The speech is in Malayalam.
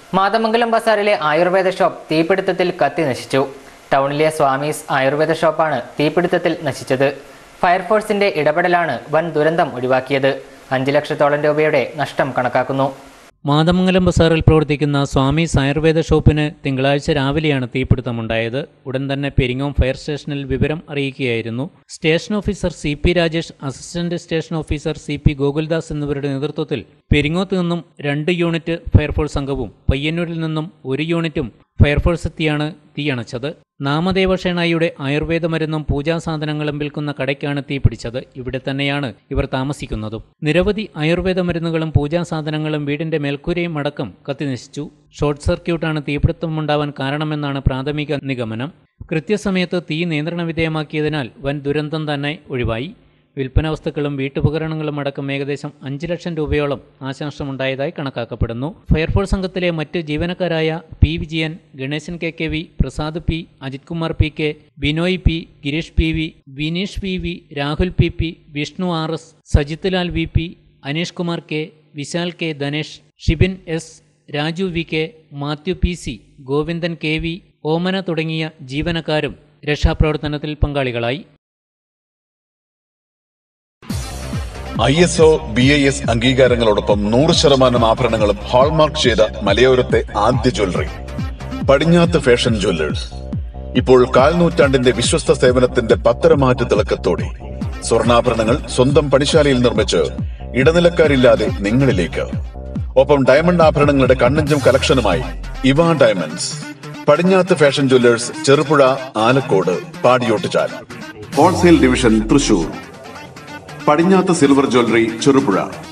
മാതമംഗലം ബസാറിലെ ആയുർവേദ ഷോപ്പ് തീപിടുത്തത്തിൽ കത്തി നശിച്ചു ടൗണിലെ സ്വാമീസ് ആയുർവേദ ഷോപ്പാണ് തീപിടുത്തത്തിൽ നശിച്ചത് ഫയർഫോഴ്സിന്റെ ഇടപെടലാണ് വൻ ദുരന്തം ഒഴിവാക്കിയത് അഞ്ച് ലക്ഷത്തോളം രൂപയുടെ നഷ്ടം കണക്കാക്കുന്നു മാതമംഗലം ബസാറിൽ പ്രവർത്തിക്കുന്ന സ്വാമീസ് ആയുർവേദ ഷോപ്പിന് തിങ്കളാഴ്ച രാവിലെയാണ് തീപിടുത്തമുണ്ടായത് ഉടൻ തന്നെ പെരിങ്ങോം ഫയർ സ്റ്റേഷനിൽ വിവരം അറിയിക്കുകയായിരുന്നു station officer C P Rajesh assistant station officer C P Gokuldas എന്നിവരുടെ നേതൃത്വത്തിൽ പെരിങ്ങോത്ത് നിന്നും രണ്ട് യൂണിറ്റ് ഫയർഫോഴ്സ് സംഘവും പയ്യന്നൂരിൽ നിന്നും ഒരു യൂണിറ്റും ഫയർഫോഴ്സ് എത്തിയാണ് തീയണച്ചത് നാമദേവ ഷേണായിയുടെ ആയുർവേദ മരുന്നും പൂജാ സാധനങ്ങളും വിൽക്കുന്ന കടയ്ക്കാണ് തീ പിടിച്ചത് ഇവിടെ തന്നെയാണ് ഇവർ താമസിക്കുന്നതും നിരവധി ആയുർവേദ മരുന്നുകളും പൂജാ സാധനങ്ങളും വീടിന്റെ മേൽക്കൂരയും അടക്കം കത്തിനശിച്ചു ഷോർട്ട് സർക്യൂട്ടാണ് തീപിടുത്തമുണ്ടാവാൻ കാരണമെന്നാണ് പ്രാഥമിക നിഗമനം കൃത്യസമയത്ത് തീ നിയന്ത്രണ വിധേയമാക്കിയതിനാൽ വൻ ദുരന്തം തന്നെ ഒഴിവായി വിൽപ്പന വസ്തുക്കളും വീട്ടുപകരണങ്ങളും അടക്കം ഏകദേശം അഞ്ച് ലക്ഷം രൂപയോളം നാശനഷ്ടമുണ്ടായതായി കണക്കാക്കപ്പെടുന്നു ഫയർഫോഴ്സ് സംഘത്തിലെ മറ്റ് ജീവനക്കാരായ P Vijayan Ganesan K K V Prasad P Ajith Kumar P K Binoy P Girish P V Vineesh P V Rahul P P Vishnu R S Sajith Lal V P Aneesh Kumar K Vishal K Dhanesh Shibin S Raju V K Mathew P C Govindan K V Omana തുടങ്ങിയ ജീവനക്കാരും രക്ഷാപ്രവർത്തനത്തിൽ പങ്കാളികളായി I S O B I S അംഗീകാരങ്ങളോടൊപ്പം നൂറ് ശതമാനം ആഭരണങ്ങളും ഹാൾമാർക്ക് ചെയ്ത മലയോരത്തെ ആദ്യ ജ്വല്ലറി പടിഞ്ഞാത്ത് ഫാഷൻ ജ്വല്ലേഴ്സ് ഇപ്പോൾ കാൽനൂറ്റാണ്ടിന്റെ വിശ്വസ്ത സേവനത്തിന്റെ പത്തരമാറ്റ തിളക്കത്തോടെ സ്വർണ്ണാഭരണങ്ങൾ സ്വന്തം പണിശാലയിൽ നിർമ്മിച്ച് ഇടനിലക്കാരില്ലാതെ നിങ്ങളിലേക്ക് ഒപ്പം ഡയമണ്ട് ആഭരണങ്ങളുടെ കണ്ണഞ്ചും കളക്ഷനുമായി ഇവ diamonds Padinjath fashion jewellers Cherupuzha Alakode Padiyottuchal wholesale division Thrissur Padinjath silver jewellery Cherupuzha